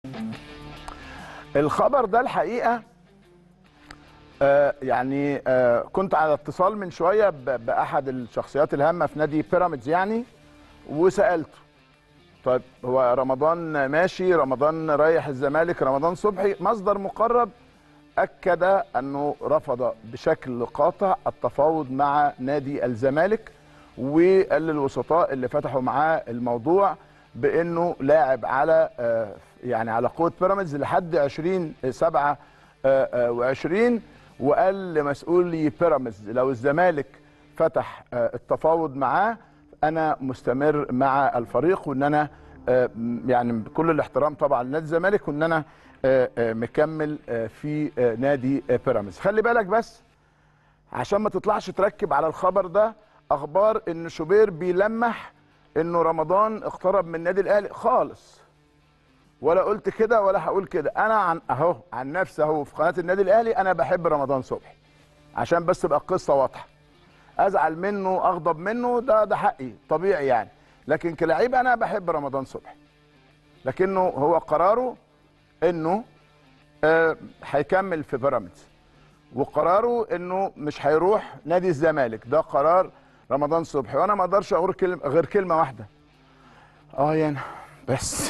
الخبر ده الحقيقه آه يعني آه كنت على اتصال من شويه ب- باحد الشخصيات الهامه في نادي بيراميدز يعني وسالته طيب هو رمضان ماشي رمضان رايح الزمالك رمضان صبحي مصدر مقرب اكد انه رفض بشكل قاطع التفاوض مع نادي الزمالك وقال للوسطاء اللي فتحوا معاه الموضوع بانه لاعب على آه، يعني على قوه بيراميدز لحد 20 7 و20 وقال لمسؤولي بيراميدز لو الزمالك فتح آه، التفاوض معاه انا مستمر مع الفريق وان انا آه، يعني بكل الاحترام طبعا لنادي الزمالك وان انا آه، آه، مكمل آه، في آه، نادي آه، بيراميدز خلي بالك بس عشان ما تطلعش تركب على الخبر ده اخبار ان شوبير بيلمح انه رمضان اقترب من النادي الاهلي خالص ولا قلت كده ولا هقول كده انا عن اهو عن نفسي اهو في قناه النادي الاهلي انا بحب رمضان صبحي عشان بس تبقى القصه واضحه ازعل منه اغضب منه ده ده حقي طبيعي يعني لكن كلاعب انا بحب رمضان صبحي لكنه هو قراره انه آه، هيكمل في بيراميدز وقراره انه مش هيروح نادي الزمالك ده قرار رمضان صبحي وانا ما اقدرش اقول كلمه غير كلمه واحده اه يعني بس